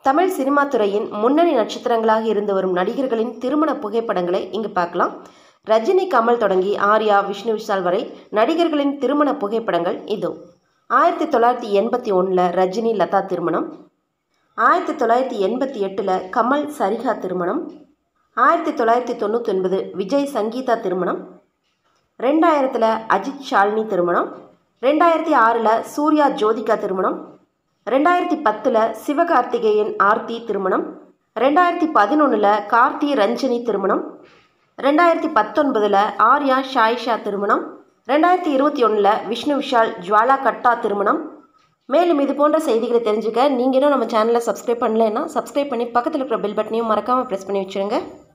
Tamil cinema துறையின் முன்னணி நட்சத்திரங்களாக இருந்து வரும் நடிகர்களின் திருமண புகைப்படங்களை இங்கு பார்க்கலாம் ரஜினி கமல் தொடங்கி ஆர்யா விஷ்ணு விஷால் வரை நடிகர்களின் திருமண புகைப்படங்கள் இதோ ஆயிரத்தி தொள்ளாயிரத்தி எண்பத்தி ஒன்றில் ரஜினி லதா திருமணம் ஆயிரத்தி தொள்ளாயிரத்தி எண்பத்தி எட்டில் கமல் சரிகா திருமணம் ஆயிரத்தி தொள்ளாயிரத்தி தொண்ணூற்றி ஒன்பது விஜய் சங்கீதா திருமணம் ரெண்டாயிரத்தில் அஜித் ஷாலினி திருமணம் ரெண்டாயிரத்தி ஆறில் சூர்யா ஜோதிகா திருமணம் ரெண்டாயிரத்தி பத்தில் சிவகார்த்திகேயன் ஆர்த்தி திருமணம் ரெண்டாயிரத்தி பதினொன்றில் கார்த்தி ரஞ்சனி திருமணம் ரெண்டாயிரத்தி பத்தொன்பதில் ஆர்யா ஷாயிஷா திருமணம் ரெண்டாயிரத்தி இருபத்தி ஒன்றில் விஷ்ணு விஷால் ஜுவாலா கட்டா திருமணம் மேலும் இது போன்ற செய்திகளை தெரிஞ்சுக்க நீங்கள் இன்னும் நம்ம சேனலை சப்ஸ்கிரைப் பண்ணலைன்னா சப்ஸ்கிரைப் பண்ணி பக்கத்தில் இருக்கிற பெல் பட்டனையும் மறக்காமல் ப்ரெஸ் பண்ணி வச்சுருங்க